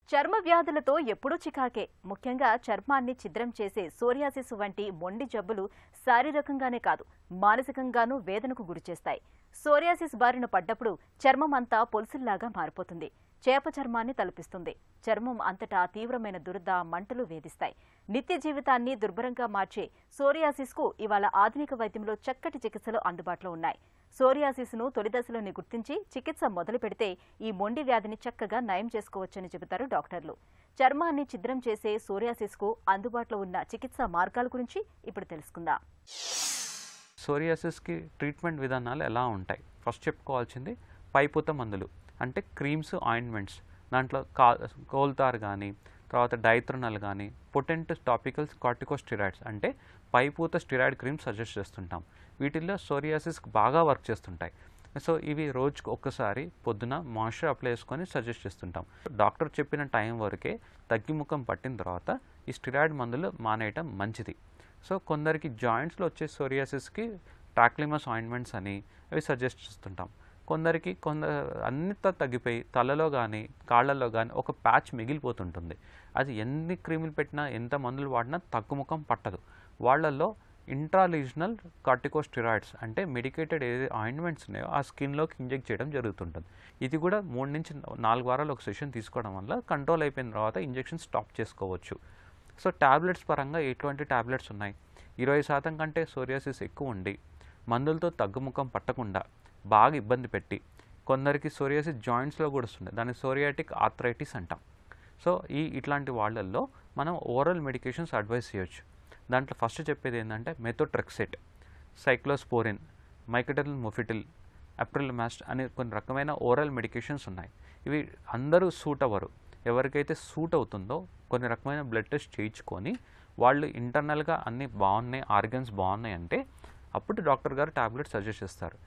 చర్మ వ్యాధులతో ఎప్పుడూ చికాకే ముఖ్యంగా చర్మాన్ని ఛిద్రం చేసే సోరియాసిస్ వంటి మొండి జబ్బులు శారీరకంగానే కాదు మానసికంగానూ వేదనకు గురిచేస్తాయి సోరియాసిస్ బారిన పడ్డప్పుడు చర్మం అంతా పొలుసుల్లాగా మారిపోతుంది చేప చర్మాన్ని తలపిస్తుంది చర్మం అంతటా తీవ్రమైన దురద మంటలు వేధిస్తాయి నిత్య జీవితాన్ని దుర్భరంగా మార్చే సోరియాసిస్కు ఇవాళ ఆధునిక వైద్యంలో చక్కటి చికిత్సలు అందుబాటులో ఉన్నాయి సోరియాసిస్ను తొలి దశలోనే గుర్తించి చికిత్స మొదలు పెడితే ఈ మొండి వ్యాధిని చక్కగా నయం చేసుకోవచ్చని చెబుతారు డాక్టర్లు చర్మాన్ని ఛిద్రం చేసే సోరియాసిస్కు అందుబాటులో ఉన్న చికిత్సా మార్గాల గురించి ఇప్పుడు తెలుసుకుందాం సోరియాసిస్కి ట్రీట్మెంట్ విధానాలు ఎలా ఉంటాయి ఫస్ట్ చెప్పుకోవాల్సింది పైపూత మందులు అంటే క్రీమ్స్ ఆయింట్మెంట్స్ దాంట్లో కా కోల్తార్ కానీ తర్వాత డైత్రోనల్ కానీ పొటెంట్ టాపికల్స్ కార్టికోస్టిరాయిడ్స్ అంటే పైపూత స్టిరాయిడ్ క్రీమ్ సజెస్ట్ చేస్తుంటాం వీటిల్లో సోరియాసిస్కి బాగా వర్క్ చేస్తుంటాయి సో ఇవి రోజుకు ఒక్కసారి పొద్దున మాయిశ్చర్ అప్లై చేసుకొని సజెస్ట్ చేస్తుంటాం డాక్టర్ చెప్పిన టైం వరకే తగ్గిముఖం పట్టిన తర్వాత ఈ స్టిరాయిడ్ మందులు మానేయటం మంచిది సో కొందరికి జాయింట్స్లో వచ్చే సోరియాసిస్కి ట్రాక్లిమస్ ఆయింట్మెంట్స్ అని అవి సజెస్ట్ చేస్తుంటాం కొందరికి కొందరు అంతా తగ్గిపోయి తలలో కానీ కాళ్ళల్లో కానీ ఒక ప్యాచ్ మిగిలిపోతుంటుంది అది ఎన్ని క్రీములు పెట్టినా ఎంత మందులు వాడినా తగ్గుముఖం పట్టదు వాళ్ళల్లో ఇంట్రాలీజనల్ కార్టికోస్టిరాయిడ్స్ అంటే మెడికేటెడ్ ఏదైతే ఆయింట్మెంట్స్ ఉన్నాయో ఆ స్కిన్లోకి ఇంజెక్ట్ చేయడం జరుగుతుంటుంది ఇది కూడా మూడు నుంచి నాలుగు వారాలు ఒక సెషన్ తీసుకోవడం వల్ల కంట్రోల్ అయిపోయిన తర్వాత ఇంజెక్షన్ స్టాప్ చేసుకోవచ్చు సో ట్యాబ్లెట్స్ పరంగా ఎటువంటి ట్యాబ్లెట్స్ ఉన్నాయి ఇరవై శాతం కంటే సోరియాసిస్ ఎక్కువ ఉండి మందులతో తగ్గుముఖం పట్టకుండా బాగా ఇబ్బంది పెట్టి కొందరికి సోరియాసిస్ జాయింట్స్లో కూడా వస్తుంది దాన్ని సోరియాటిక్ ఆర్థరైటిస్ అంటాం సో ఈ ఇట్లాంటి వాళ్ళల్లో మనం ఓరల్ మెడికేషన్స్ అడ్వైస్ చేయొచ్చు దాంట్లో ఫస్ట్ చెప్పేది ఏంటంటే methotrexate cyclosporine mycophenolate mofetil apremilast అనే కొన్ని రకమైన ఓరల్ మెడికేషన్స్ ఉన్నాయి ఇవి అందరూ సూట్ అవ్వరు ఎవరికైతే సూట్ అవుతుందో కొన్ని రకమైన బ్లడ్ టెస్ట్ చేయించుకొని వాళ్ళు ఇంటర్నల్గా అన్నీ బాగున్నాయి ఆర్గన్స్ బాగున్నాయి అంటే అప్పుడు డాక్టర్ గారు టాబ్లెట్ సజెస్ట్ చేస్తారు